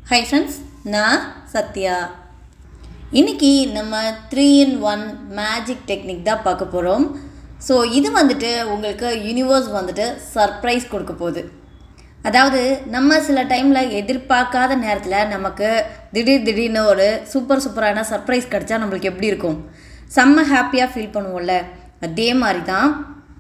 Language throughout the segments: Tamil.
ஹை ஃப்ரெண்ட்ஸ் நான் சத்யா இன்னைக்கு நம்ம three in one magic technique தான் பார்க்க போகிறோம் ஸோ இது வந்துட்டு உங்களுக்கு யூனிவர்ஸ் வந்துட்டு சர்ப்ரைஸ் கொடுக்க போகுது அதாவது நம்ம சில டைமில் எதிர்பார்க்காத நேரத்தில் நமக்கு திடீர் திடீர்னு ஒரு சூப்பர் சூப்பரான சர்ப்ரைஸ் கிடச்சா நம்மளுக்கு எப்படி இருக்கும் செம்ம ஹாப்பியாக ஃபீல் பண்ணுவோம்ல அதே மாதிரி தான்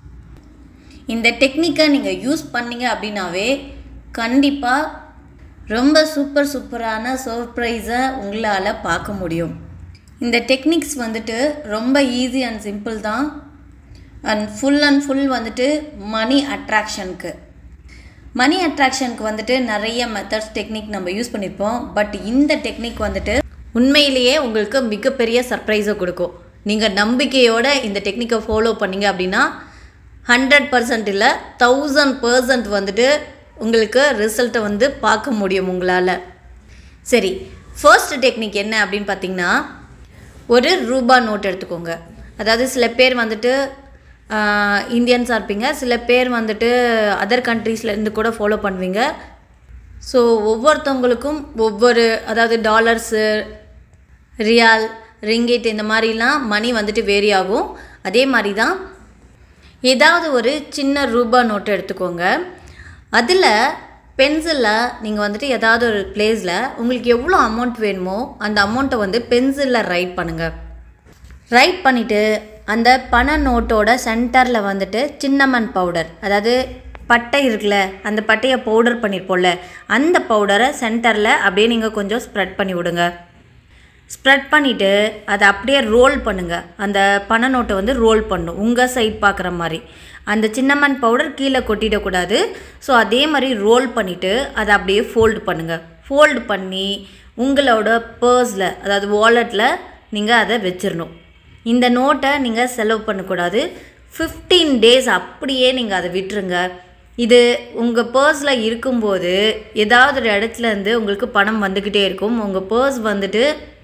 இந்த டெக்னிக்கை நீங்கள் யூஸ் பண்ணீங்க அப்படின்னாவே கண்டிப்பாக ரொம்ப சூப்பர் சூப்பரான சர்ப்ரைஸை உங்களால் பார்க்க முடியும் இந்த டெக்னிக்ஸ் வந்துட்டு ரொம்ப ஈஸி அண்ட் சிம்பிள் தான் அண்ட் ஃபுல் அண்ட் ஃபுல் வந்துட்டு மணி அட்ராக்ஷனுக்கு மணி அட்ராக்ஷனுக்கு வந்துட்டு நிறைய மெத்தட்ஸ் டெக்னிக் நம்ம யூஸ் பண்ணியிருப்போம் பட் இந்த டெக்னிக் வந்துட்டு உண்மையிலேயே உங்களுக்கு மிகப்பெரிய சர்ப்ரைஸை கொடுக்கும் நீங்கள் நம்பிக்கையோட இந்த டெக்னிக்கை ஃபாலோ பண்ணீங்க அப்படின்னா ஹண்ட்ரட் பர்சன்ட் இல்லை தௌசண்ட் பர்சன்ட் வந்துட்டு உங்களுக்கு ரிசல்ட்டை வந்து பார்க்க முடியும் உங்களால் சரி ஃபர்ஸ்ட் டெக்னிக் என்ன அப்படின்னு பார்த்தீங்கன்னா ஒரு ரூபா நோட் எடுத்துக்கோங்க அதாவது சில பேர் வந்துட்டு இந்தியன்ஸாக இருப்பீங்க சில பேர் வந்துட்டு அதர் கண்ட்ரீஸ்லேருந்து கூட ஃபாலோ பண்ணுவீங்க ஸோ ஒவ்வொருத்தவங்களுக்கும் ஒவ்வொரு அதாவது டாலர்ஸு ரியால் ரிங்கிட் இந்த மாதிரிலாம் மணி வந்துட்டு வேரி ஆகும் அதே மாதிரி தான் ஏதாவது ஒரு சின்ன ரூபா நோட்டு எடுத்துக்கோங்க அதில் பென்சிலில் நீங்கள் வந்துட்டு ஏதாவது ஒரு பிளேஸில் உங்களுக்கு எவ்வளோ அமௌண்ட் வேணுமோ அந்த அமௌண்ட்டை வந்து பென்சிலில் ரைட் பண்ணுங்கள் ரைட் பண்ணிவிட்டு அந்த பண நோட்டோட சென்டரில் வந்துட்டு சின்னமன் பவுடர் அதாவது பட்டை இருக்குல்ல அந்த பட்டையை பவுடர் பண்ணியிருப்போம்ல அந்த பவுடரை சென்டரில் அப்படியே நீங்கள் கொஞ்சம் ஸ்ப்ரெட் பண்ணி விடுங்க ஸ்ப்ரெட் பண்ணிவிட்டு அதை அப்படியே ரோல் பண்ணுங்கள் அந்த பண நோட்டை வந்து ரோல் பண்ணும் உங்கள் சைட் பார்க்குற மாதிரி அந்த சின்னமன் பவுடர் கீழே கொட்டிடக்கூடாது ஸோ அதே மாதிரி ரோல் பண்ணிவிட்டு அதை அப்படியே ஃபோல்டு பண்ணுங்கள் ஃபோல்டு பண்ணி உங்களோட பர்ஸில் அதாவது வாலெட்டில் நீங்கள் அதை வச்சிடணும் இந்த நோட்டை நீங்கள் செலவு பண்ணக்கூடாது ஃபிஃப்டீன் டேஸ் அப்படியே நீங்கள் அதை விட்டுருங்க இது உங்கள் பர்ஸில் இருக்கும்போது ஏதாவது ஒரு இடத்துலேருந்து உங்களுக்கு பணம் வந்துக்கிட்டே இருக்கும் உங்கள் பர்ஸ் வந்துட்டு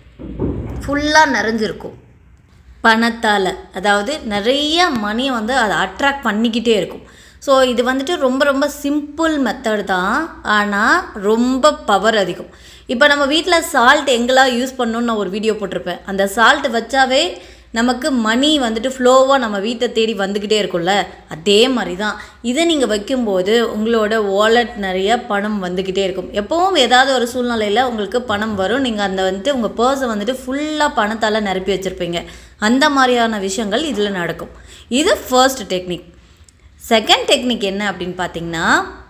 ஃபுல்லாக நிறைஞ்சிருக்கும் பணத்தால் அதாவது நிறைய மணி வந்து அதை அட்ராக்ட் பண்ணிக்கிட்டே இருக்கும் ஸோ இது வந்துட்டு ரொம்ப ரொம்ப சிம்பிள் மெத்தட் தான் ஆனால் ரொம்ப பவர் அதிகம் இப்போ நம்ம வீட்டில் சால்ட் எங்கெல்லாம் யூஸ் பண்ணணும்னு நான் ஒரு வீடியோ போட்டிருப்பேன் அந்த சால்ட் வச்சாவே நமக்கு மணி வந்துட்டு ஃப்ளோவாக நம்ம வீட்டை தேடி வந்துக்கிட்டே இருக்கும்ல அதே மாதிரி தான் இதை நீங்கள் வைக்கும்போது உங்களோட வாலெட் நிறைய பணம் வந்துக்கிட்டே இருக்கும் எப்போவும் ஏதாவது ஒரு சூழ்நிலையில் உங்களுக்கு பணம் வரும் நீங்கள் அந்த வந்துட்டு உங்கள் பர்ஸை வந்துட்டு ஃபுல்லாக பணத்தால் நிரப்பி வச்சுருப்பீங்க அந்த மாதிரியான விஷயங்கள் இதில் நடக்கும் இது ஃபர்ஸ்ட் டெக்னிக் செகண்ட் டெக்னிக் என்ன அப்படின்னு பார்த்தீங்கன்னா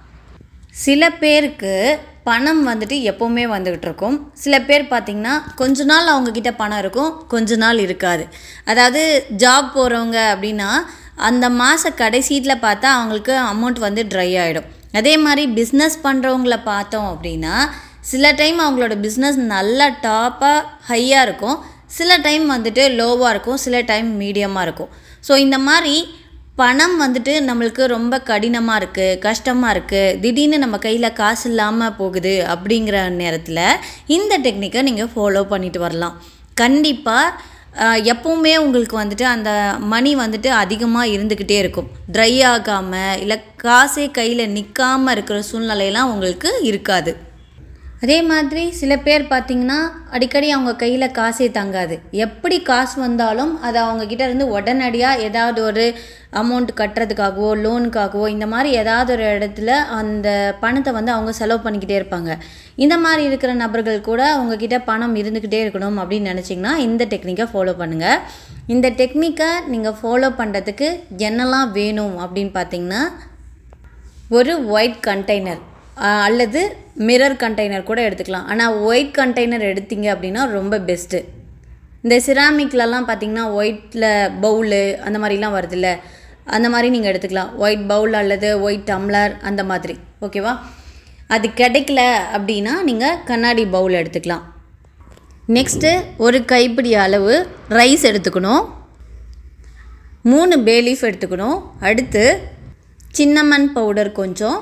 சில பேருக்கு பணம் வந்துட்டு எப்போவுமே வந்துக்கிட்டு இருக்கும் சில பேர் பார்த்திங்கன்னா கொஞ்ச நாள் அவங்கக்கிட்ட பணம் இருக்கும் கொஞ்ச நாள் இருக்காது அதாவது ஜாப் போகிறவங்க அப்படின்னா அந்த மாத கடைசியில் பார்த்தா அவங்களுக்கு அமௌண்ட் வந்து ட்ரை ஆகிடும் அதே மாதிரி பிஸ்னஸ் பண்ணுறவங்கள பார்த்தோம் அப்படின்னா சில டைம் அவங்களோட பிஸ்னஸ் நல்லா டாப்பாக ஹையாக இருக்கும் சில டைம் வந்துட்டு லோவாக இருக்கும் சில டைம் மீடியமாக இருக்கும் ஸோ இந்த மாதிரி பணம் வந்துட்டு நம்மளுக்கு ரொம்ப கடினமாக இருக்குது கஷ்டமாக இருக்குது திடீர்னு நம்ம கையில் காசு இல்லாமல் போகுது அப்படிங்கிற நேரத்தில் இந்த டெக்னிக்கை நீங்கள் ஃபாலோ பண்ணிட்டு வரலாம் கண்டிப்பாக எப்பவுமே உங்களுக்கு வந்துட்டு அந்த மணி வந்துட்டு அதிகமாக இருந்துக்கிட்டே இருக்கும் ட்ரை ஆகாமல் இல்லை காசே கையில் நிற்காமல் இருக்கிற சூழ்நிலையெல்லாம் உங்களுக்கு இருக்காது அதே மாதிரி சில பேர் பார்த்திங்கன்னா அடிக்கடி அவங்க கையில் காசே தங்காது எப்படி காசு வந்தாலும் அதை அவங்கக்கிட்ட இருந்து உடனடியாக ஏதாவது ஒரு அமௌண்ட் கட்டுறதுக்காகவோ லோனுக்காகவோ இந்த மாதிரி ஏதாவது ஒரு இடத்துல அந்த பணத்தை வந்து அவங்க செலவு பண்ணிக்கிட்டே இருப்பாங்க இந்த மாதிரி இருக்கிற நபர்கள் கூட அவங்கக்கிட்ட பணம் இருந்துக்கிட்டே இருக்கணும் அப்படின்னு நினச்சிங்கன்னா இந்த டெக்னிக்கை ஃபாலோ பண்ணுங்கள் இந்த டெக்னிக்கை நீங்கள் ஃபாலோ பண்ணுறதுக்கு என்னெல்லாம் வேணும் அப்படின்னு பார்த்தீங்கன்னா ஒரு ஒயிட் கண்டெய்னர் அல்லது மிரர் கண்டெய்னர் கூட எடுத்துக்கலாம் ஆனால் ஒயிட் கண்டெய்னர் எடுத்தீங்க அப்படின்னா ரொம்ப பெஸ்ட்டு இந்த சிராமிக்லலாம் பார்த்தீங்கன்னா ஒயிட்டில் பவுலு அந்த மாதிரிலாம் வருதுல்ல அந்த மாதிரி நீங்கள் எடுத்துக்கலாம் ஒயிட் பவுல் அல்லது ஒயிட் டம்ளர் அந்த மாதிரி ஓகேவா அது கிடைக்கல அப்படின்னா நீங்கள் கண்ணாடி பவுல் எடுத்துக்கலாம் நெக்ஸ்ட்டு ஒரு கைப்பிடி அளவு ரைஸ் எடுத்துக்கணும் மூணு பேலீஃப் எடுத்துக்கணும் அடுத்து சின்னமன் பவுடர் கொஞ்சம்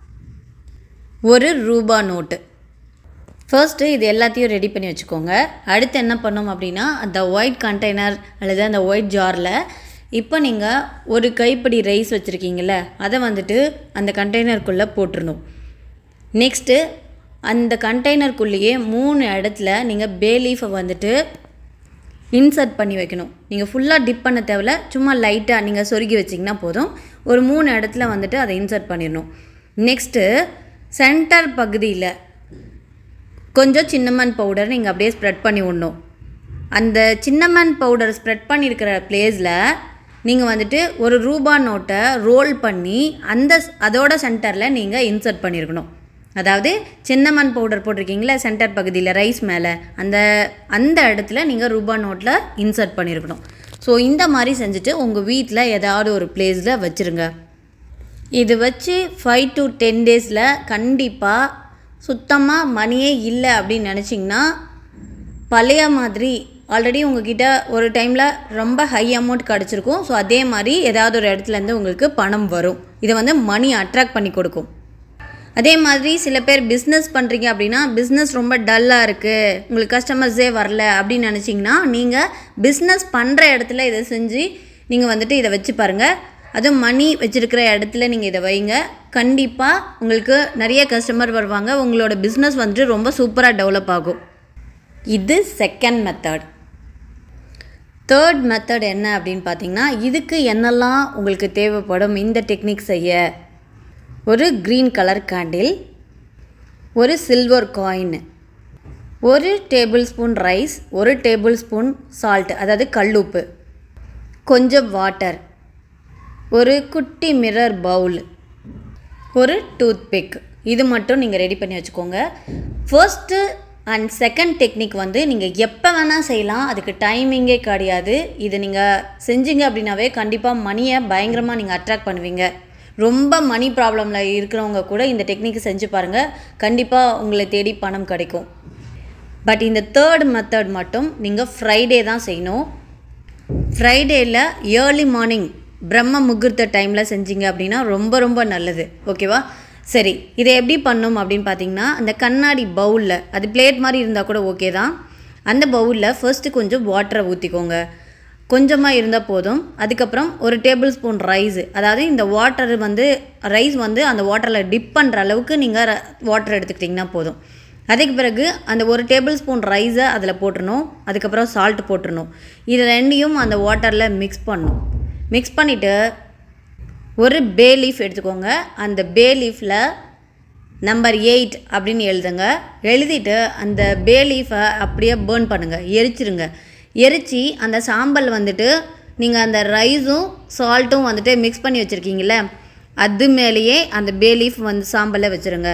ஒரு ரூபா நோட்டு ஃபர்ஸ்ட்டு இது எல்லாத்தையும் ரெடி பண்ணி வச்சுக்கோங்க அடுத்து என்ன பண்ணோம் அப்படின்னா அந்த ஒயிட் கண்டெய்னர் அல்லது அந்த ஒயிட் ஜாரில் இப்போ நீங்கள் ஒரு கைப்பிடி ரைஸ் வச்சுருக்கீங்கள அதை வந்துட்டு அந்த கண்டெய்னருக்குள்ளே போட்டுருணும் நெக்ஸ்ட்டு அந்த கண்டெய்னருக்குள்ளேயே மூணு இடத்துல நீங்கள் பே லீஃபை வந்துட்டு இன்சர்ட் பண்ணி வைக்கணும் நீங்கள் ஃபுல்லாக டிப் பண்ண தேவையில்ல சும்மா லைட்டாக நீங்கள் சொருகி வச்சிங்கன்னா போதும் ஒரு மூணு இடத்துல வந்துட்டு அதை இன்சர்ட் பண்ணிடணும் நெக்ஸ்ட்டு சென்டர் பகுதியில் கொஞ்சம் சின்னமன் பவுடர் நீங்கள் அப்படியே ஸ்ப்ரெட் பண்ணி விடணும் அந்த சின்னமன் பவுடர் ஸ்ப்ரெட் பண்ணியிருக்கிற பிளேஸில் நீங்கள் வந்துட்டு ஒரு ரூபா நோட்டை ரோல் பண்ணி அந்த அதோட சென்டரில் நீங்கள் இன்சர்ட் பண்ணியிருக்கணும் அதாவது சின்னமன் பவுடர் போட்டிருக்கீங்களா சென்டர் பகுதியில் ரைஸ் மேலே அந்த அந்த இடத்துல நீங்கள் ரூபா நோட்டில் இன்சர்ட் பண்ணியிருக்கணும் ஸோ இந்த மாதிரி செஞ்சுட்டு உங்கள் வீட்டில் ஏதாவது ஒரு பிளேஸில் வச்சுருங்க இது வச்சு ஃபைவ் டு டென் டேஸில் கண்டிப்பாக சுத்தமாக மணியே இல்லை அப்படின்னு நினச்சிங்கன்னா பழைய மாதிரி ஆல்ரெடி உங்ககிட்ட ஒரு டைமில் ரொம்ப ஹை அமௌண்ட் கிடச்சிருக்கும் ஸோ அதே மாதிரி ஏதாவது ஒரு இடத்துலேருந்து உங்களுக்கு பணம் வரும் இதை வந்து மணி அட்ராக்ட் பண்ணி கொடுக்கும் அதே மாதிரி சில பேர் பிஸ்னஸ் பண்ணுறீங்க அப்படின்னா பிஸ்னஸ் ரொம்ப டல்லாக இருக்குது உங்களுக்கு கஸ்டமர்ஸே வரல அப்படின்னு நினச்சிங்கன்னா நீங்கள் பிஸ்னஸ் பண்ணுற இடத்துல இதை செஞ்சு நீங்கள் வந்துட்டு இதை வச்சு பாருங்கள் அதுவும் மணி வச்சுருக்கிற இடத்துல நீங்கள் இதை வைங்க கண்டிப்பாக உங்களுக்கு நிறைய கஸ்டமர் வருவாங்க உங்களோட பிஸ்னஸ் வந்துட்டு ரொம்ப சூப்பராக டெவலப் ஆகும் இது செகண்ட் மெத்தட் தேர்ட் மெத்தட் என்ன அப்படின்னு பார்த்தீங்கன்னா இதுக்கு என்னெல்லாம் உங்களுக்கு தேவைப்படும் இந்த டெக்னிக் செய்ய ஒரு க்ரீன் கலர் கேண்டில் ஒரு சில்வர் காயின் ஒரு டேபிள் ஸ்பூன் ரைஸ் ஒரு டேபிள் ஸ்பூன் சால்ட் அதாவது கல்லுப்பு கொஞ்சம் வாட்டர் ஒரு குட்டி மிரர் பவுல் ஒரு டூத்பிக் இது மட்டும் நீங்கள் ரெடி பண்ணி வச்சுக்கோங்க ஃபர்ஸ்ட்டு அண்ட் செகண்ட் டெக்னிக் வந்து நீங்கள் எப்போ வேணால் செய்யலாம் அதுக்கு டைமிங்கே கிடையாது இது நீங்கள் செஞ்சீங்க அப்படின்னாவே கண்டிப்பாக மணியை பயங்கரமாக நீங்கள் அட்ராக்ட் பண்ணுவீங்க ரொம்ப மணி ப்ராப்ளமில் இருக்கிறவங்க கூட இந்த டெக்னிக் செஞ்சு பாருங்கள் கண்டிப்பாக உங்களை தேடி பணம் கிடைக்கும் பட் இந்த தேர்ட் மெத்தட் மட்டும் நீங்கள் ஃப்ரைடே தான் செய்யணும் ஃப்ரைடேயில் ஏர்லி மார்னிங் பிரம்ம முகூர்த்த டைமில் செஞ்சீங்க அப்படின்னா ரொம்ப ரொம்ப நல்லது ஓகேவா சரி இதை எப்படி பண்ணும் அப்படின்னு பார்த்தீங்கன்னா அந்த கண்ணாடி பவுலில் அது பிளேட் மாதிரி இருந்தால் கூட ஓகே தான் அந்த பவுலில் ஃபர்ஸ்ட்டு கொஞ்சம் வாட்டரை ஊற்றிக்கோங்க கொஞ்சமாக இருந்தால் போதும் அதுக்கப்புறம் ஒரு டேபிள் ஸ்பூன் ரைஸ் அதாவது இந்த வாட்டர் வந்து ரைஸ் வந்து அந்த வாட்டரில் டிப் பண்ணுற அளவுக்கு நீங்கள் வாட்டர் எடுத்துக்கிட்டிங்கன்னா போதும் அதுக்கு பிறகு அந்த ஒரு டேபிள் ஸ்பூன் ரைஸை அதில் போட்டுடணும் அதுக்கப்புறம் சால்ட் போட்டுடணும் இது ரெண்டையும் அந்த வாட்டரில் மிக்ஸ் பண்ணணும் மிக்ஸ் பண்ணிவிட்டு ஒரு பே லீஃப் எடுத்துக்கோங்க அந்த பே லீஃபில் நம்பர் எயிட் அப்படின்னு எழுதுங்க எழுதிட்டு அந்த பே லீஃபை அப்படியே பேர்ன் பண்ணுங்கள் எரிச்சிருங்க எரித்து அந்த சாம்பல் வந்துட்டு நீங்கள் அந்த ரைஸும் சால்ட்டும் வந்துட்டு மிக்ஸ் பண்ணி வச்சுருக்கீங்கள அது மேலேயே அந்த பே லீஃப் வந்து சாம்பலை வச்சுருங்க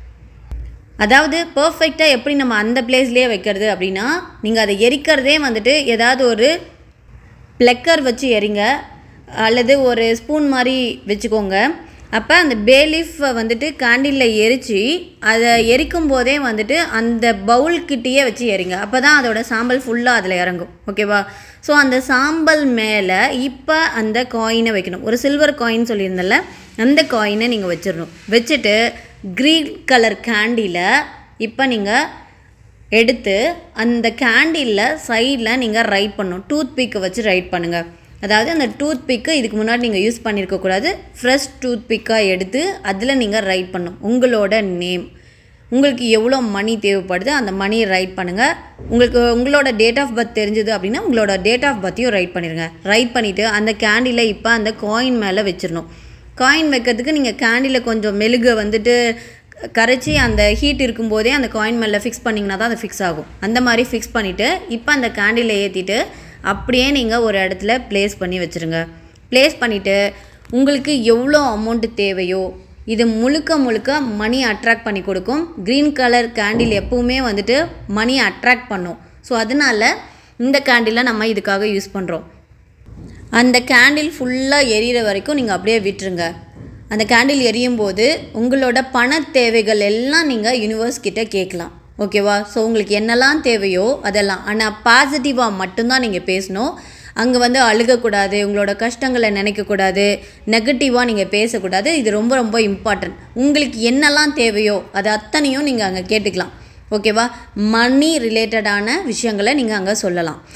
அதாவது பர்ஃபெக்டாக எப்படி நம்ம அந்த பிளேஸ்லேயே வைக்கிறது அப்படின்னா நீங்கள் அதை எரிக்கிறதே வந்துட்டு ஏதாவது ஒரு ப்ளக்கர் வச்சு எரிங்க அல்லது ஒரு ஸ்பூன் மாதிரி வச்சுக்கோங்க அப்போ அந்த பேலீஃபை வந்துட்டு கேண்டிலில் எரித்து அதை எரிக்கும் போதே வந்துட்டு அந்த பவுல்கிட்டேயே வச்சு எரிங்க அப்போ தான் அதோட சாம்பல் ஃபுல்லாக அதில் இறங்கும் ஓகேவா ஸோ அந்த சாம்பல் மேலே இப்போ அந்த காயினை வைக்கணும் ஒரு சில்வர் காயின் சொல்லியிருந்தல அந்த காயினை நீங்கள் வச்சிடணும் வச்சுட்டு க்ரீன் கலர் கேண்டியில் இப்போ நீங்கள் எடுத்து அந்த கேண்டிலில் சைடில் நீங்கள் ரைட் பண்ணணும் டூத் பிக்கை வச்சு ரைட் பண்ணுங்கள் அதாவது அந்த டூத் பிக்கை இதுக்கு முன்னாடி நீங்கள் யூஸ் பண்ணியிருக்கக்கூடாது ஃப்ரெஷ் டூத் பிக்காக எடுத்து அதில் நீங்கள் ரைட் பண்ணணும் உங்களோட நேம் உங்களுக்கு எவ்வளோ மணி தேவைப்படுது அந்த மணியை ரைட் பண்ணுங்கள் உங்களுக்கு உங்களோட டேட் ஆஃப் பர்த் தெரிஞ்சது அப்படின்னா உங்களோட டேட் ஆஃப் பர்த்தையும் ரைட் பண்ணிடுங்க ரைட் பண்ணிவிட்டு அந்த கேண்டிலை இப்போ அந்த காயின் மேலே வச்சிடணும் காயின் வைக்கிறதுக்கு நீங்கள் கேண்டில் கொஞ்சம் மெழுகை வந்துட்டு கரைச்சி அந்த ஹீட் இருக்கும்போதே அந்த காயின் மேலே ஃபிக்ஸ் பண்ணிங்கன்னா தான் அது ஃபிக்ஸ் ஆகும் அந்த மாதிரி ஃபிக்ஸ் பண்ணிவிட்டு இப்போ அந்த கேண்டிலை ஏற்றிட்டு அப்படியே நீங்கள் ஒரு இடத்துல ப்ளேஸ் பண்ணி வச்சுருங்க ப்ளேஸ் பண்ணிவிட்டு உங்களுக்கு எவ்வளோ அமௌண்ட்டு தேவையோ இது முழுக்க முழுக்க மணி அட்ராக்ட் பண்ணி கொடுக்கும் க்ரீன் கலர் கேண்டில் எப்பவுமே வந்துட்டு மணி அட்ராக்ட் பண்ணும் ஸோ அதனால் இந்த கேண்டிலை நம்ம இதுக்காக யூஸ் பண்ணுறோம் அந்த கேண்டில் ஃபுல்லாக எரியிற வரைக்கும் நீங்கள் அப்படியே விட்டுருங்க அந்த கேண்டில் எரியும் போது உங்களோட பண தேவைகள் எல்லாம் நீங்கள் யூனிவர்ஸ் கிட்ட கேட்கலாம் ஓகேவா ஸோ உங்களுக்கு என்னெல்லாம் தேவையோ அதெல்லாம் ஆனால் பாசிட்டிவாக மட்டும்தான் நீங்கள் பேசணும் அங்கே வந்து அழுகக்கூடாது உங்களோட கஷ்டங்களை நினைக்கக்கூடாது நெகட்டிவாக நீங்கள் பேசக்கூடாது இது ரொம்ப ரொம்ப இம்பார்ட்டன்ட் உங்களுக்கு என்னெல்லாம் தேவையோ அது அத்தனையும் நீங்கள் அங்கே கேட்டுக்கலாம் ஓகேவா மணி ரிலேட்டடான விஷயங்களை நீங்கள் அங்கே சொல்லலாம்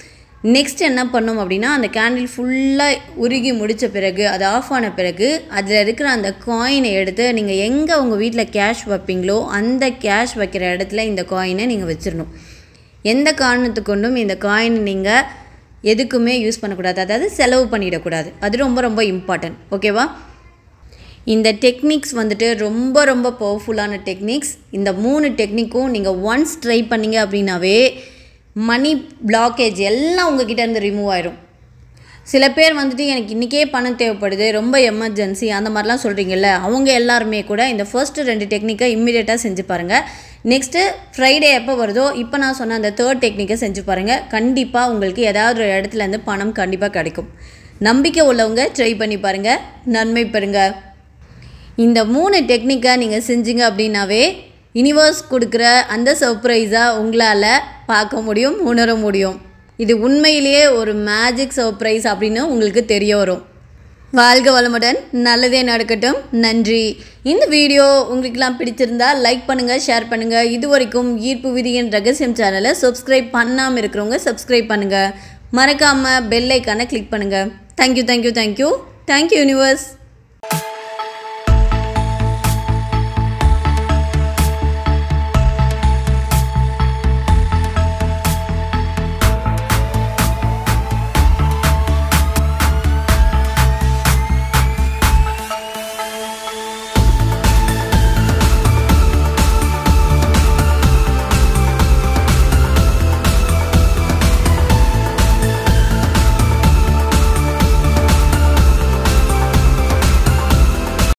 நெக்ஸ்ட் என்ன பண்ணோம் அப்படின்னா அந்த கேண்டில் ஃபுல்லாக உருகி முடித்த பிறகு அது ஆஃப் ஆன பிறகு அதில் இருக்கிற அந்த காயினை எடுத்து நீங்கள் எங்கே உங்கள் வீட்டில் கேஷ் வைப்பீங்களோ அந்த கேஷ் வைக்கிற இடத்துல இந்த காயினை நீங்கள் வச்சிடணும் எந்த காரணத்துக்கு கொண்டும் இந்த காயின் நீங்கள் எதுக்குமே யூஸ் பண்ணக்கூடாது அதாவது செலவு பண்ணிடக்கூடாது அது ரொம்ப ரொம்ப இம்பார்ட்டன்ட் ஓகேவா இந்த டெக்னிக்ஸ் வந்துட்டு ரொம்ப ரொம்ப பவர்ஃபுல்லான டெக்னிக்ஸ் இந்த மூணு டெக்னிக்கும் நீங்கள் ஒன்ஸ் ட்ரை பண்ணீங்க அப்படின்னாவே மணி பிளாக்கேஜ் எல்லாம் உங்ககிட்ட இருந்து ரிமூவ் ஆயிரும் சில பேர் வந்துட்டு எனக்கு இன்றைக்கே பணம் தேவைப்படுது ரொம்ப எமர்ஜென்சி அந்த மாதிரிலாம் சொல்கிறீங்கல்ல அவங்க எல்லாருமே கூட இந்த ஃபர்ஸ்ட் ரெண்டு டெக்னிக்கை இம்மிடியேட்டாக செஞ்சு பாருங்கள் நெக்ஸ்ட்டு ஃப்ரைடே எப்போ வருதோ இப்போ நான் சொன்ன அந்த தேர்ட் டெக்னிக்கை செஞ்சு பாருங்கள் கண்டிப்பாக உங்களுக்கு ஏதாவது ஒரு இடத்துலேருந்து பணம் கண்டிப்பாக கிடைக்கும் நம்பிக்கை உள்ளவங்க ட்ரை பண்ணி பாருங்கள் நன்மை பெறுங்க இந்த மூணு டெக்னிக்கை நீங்கள் செஞ்சீங்க அப்படின்னாவே யூனிவர்ஸ் கொடுக்குற அந்த சர்ப்ரைஸாக உங்களால் பார்க்க முடியும் உணர முடியும் இது உண்மையிலேயே ஒரு மேஜிக் சர்ப்ரைஸ் அப்படின்னு உங்களுக்கு தெரிய வரும் வாழ்க வளமுடன் நல்லதே நடக்கட்டும் நன்றி இந்த வீடியோ உங்களுக்கெல்லாம் பிடிச்சிருந்தா லைக் பண்ணுங்கள் ஷேர் பண்ணுங்கள் இது வரைக்கும் ஈர்ப்பு விதியின் ரகசியம் சேனலை சப்ஸ்கிரைப் பண்ணாமல் இருக்கிறவங்க சப்ஸ்கிரைப் பண்ணுங்கள் மறக்காமல் பெல் ஐக்கானை கிளிக் பண்ணுங்கள் thank you thank you thank you thank you universe